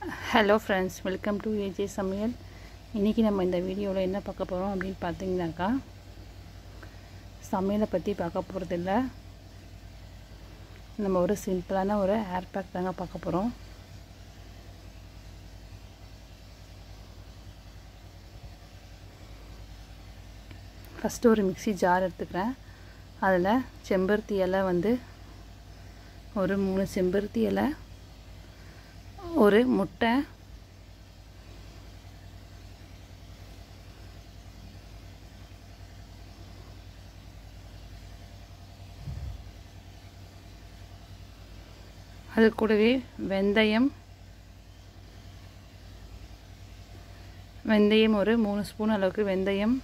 hello friends welcome to AJ சமையல் இன்றைக்கி நம்ம இந்த வீடியோவில் என்ன பார்க்க போகிறோம் அப்படின்னு பார்த்தீங்கன்னாக்கா சமையலை பற்றி பார்க்க போகிறதில்ல நம்ம ஒரு சிம்பிளான ஒரு ஹேர் பேக் தாங்க பார்க்க போகிறோம் ஃபஸ்ட்டு ஒரு மிக்சி ஜார் எடுத்துக்கிறேன் அதில் செம்பருத்தி இலை வந்து ஒரு மூணு செம்பருத்தி இலை ஒரு முட்டை அது கூடவே வெந்தயம் வெந்தயம் ஒரு மூணு ஸ்பூன் அளவுக்கு வெந்தயம்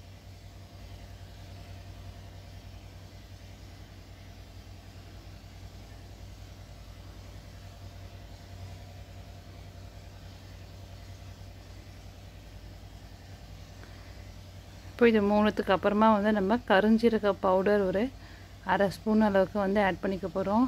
இப்போ இது மூணுத்துக்கு அப்புறமா வந்து நம்ம கருஞ்சீரக பவுடர் ஒரு அரை ஸ்பூன் அளவுக்கு வந்து ஆட் பண்ணிக்க போகிறோம்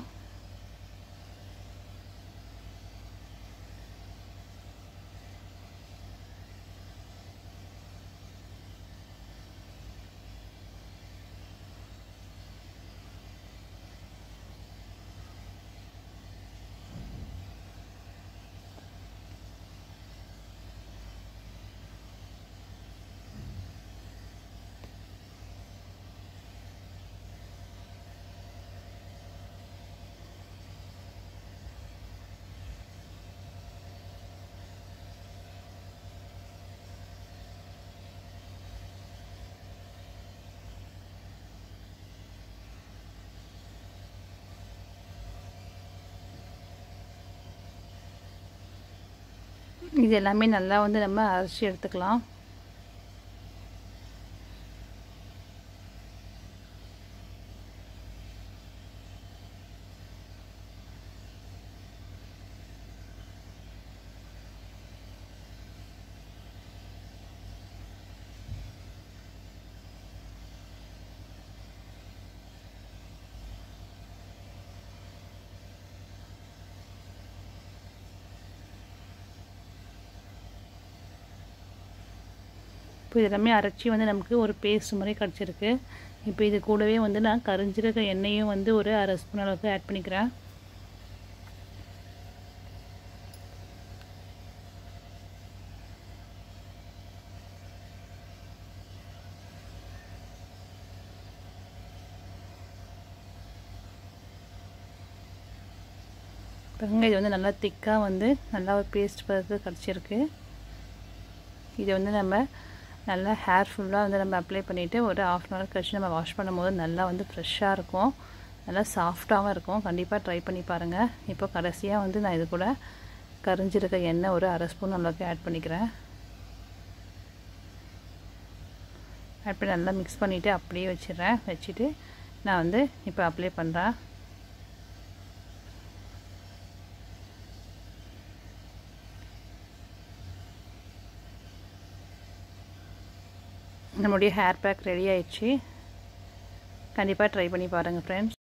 இது எல்லாமே நல்லா வந்து நம்ம அரைச்சி எடுத்துக்கலாம் இப்போ இது எல்லாமே அரைச்சி வந்து நமக்கு ஒரு பேஸ்ட் மாதிரி கிடச்சிருக்கு இப்போ இது கூடவே வந்து நான் கரிஞ்சீரக எண்ணெயும் வந்து ஒரு அரை ஸ்பூன் அளவுக்கு ஆட் பண்ணிக்கிறேன் பாருங்க இது வந்து நல்லா திக்காக வந்து நல்லா ஒரு பேஸ்ட் பதத்து கிடச்சிருக்கு இது வந்து நம்ம நல்லா ஹேர் ஃபுல்லாக வந்து நம்ம அப்ளை பண்ணிவிட்டு ஒரு ஆஃப் அன் ஹவர் கழிச்சு நம்ம வாஷ் பண்ணும்போது நல்லா வந்து ஃப்ரெஷ்ஷாக இருக்கும் நல்லா சாஃப்டாகவும் இருக்கும் கண்டிப்பாக ட்ரை பண்ணி பாருங்கள் இப்போ கடைசியாக வந்து நான் இது கூட கரிஞ்சிருக்க எண்ணெய் ஒரு அரை ஸ்பூன் அளவுக்கு ஆட் பண்ணிக்கிறேன் ஆட் பண்ணி நல்லா மிக்ஸ் பண்ணிவிட்டு அப்படியே வச்சிடுறேன் வச்சுட்டு நான் வந்து இப்போ அப்ளை பண்ணுறேன் நம்மளுடைய ஹேர் பேக் ரெடி ஆயிடுச்சு கண்டிப்பாக ட்ரை பண்ணி பாருங்கள் ஃப்ரெண்ட்ஸ்